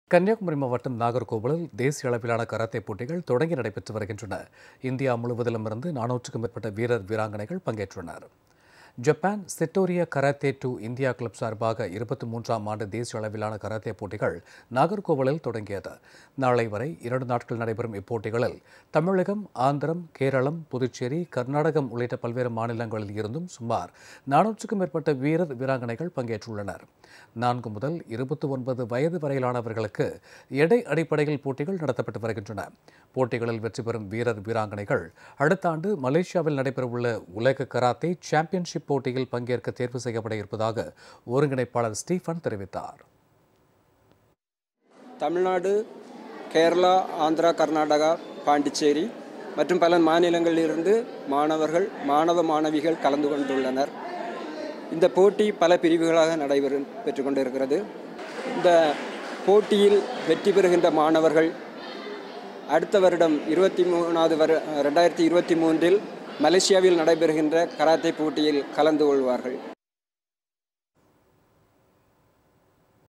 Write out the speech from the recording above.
கன்னியாகுமரி மாவட்டம் நாகர்கோவிலில் தேசிய அளவிலான கராத்தே போட்டிகள் தொடங்கி நடைபெற்று வருகின்றன இந்தியா முழுவதிலும் இருந்து நானூற்றுக்கும் மேற்பட்ட வீரர் வீராங்கனைகள் பங்கேற்றுள்ளனர் ஜப்பான் செட்டோரியா கராத்தே டூ இந்தியா கிளப் சார்பாக இருபத்தி மூன்றாம் ஆண்டு தேசிய அளவிலான கராத்தே போட்டிகள் நாகர்கோவிலில் தொடங்கியது நாளை வரை இரண்டு நாட்கள் நடைபெறும் இப்போட்டிகளில் தமிழகம் ஆந்திரம் கேரளம் புதுச்சேரி கர்நாடகம் உள்ளிட்ட பல்வேறு மாநிலங்களில் இருந்தும் சுமார் நானூற்றுக்கும் மேற்பட்ட வீரர் வீராங்கனைகள் பங்கேற்றுள்ளனர் நான்கு முதல் இருபத்தி ஒன்பது வயது வரையிலானவர்களுக்கு எடை அடிப்படையில் போட்டிகள் நடத்தப்பட்டு வருகின்றன போட்டிகளில் வெற்றி பெறும் வீரர் வீராங்கனைகள் அடுத்த ஆண்டு மலேசியாவில் நடைபெறவுள்ள உலக கராத்தே சாம்பியன்ஷிப் போட்டியில் பங்கேற்க தேர்வு செய்யப்பட இருப்பதாக ஒருங்கிணைப்பாளர் ஸ்டீஃபன் தெரிவித்தார் தமிழ்நாடு கேரளா ஆந்திரா கர்நாடகா பாண்டிச்சேரி மற்றும் பல மாநிலங்களிலிருந்து மாணவர்கள் மாணவ மாணவிகள் கலந்து கொண்டுள்ளனர் இந்த போட்டி பல பிரிவுகளாக நடைபெறும் பெற்று கொண்டிருக்கிறது இந்த போட்டியில் வெற்றி பெறுகின்ற மாணவர்கள் அடுத்த வருடம் இருபத்தி மூணாவது வரு ரெண்டாயிரத்தி இருபத்தி மூன்றில் மலேசியாவில் நடைபெறுகின்ற கராத்தே போட்டியில் கலந்து கொள்வார்கள்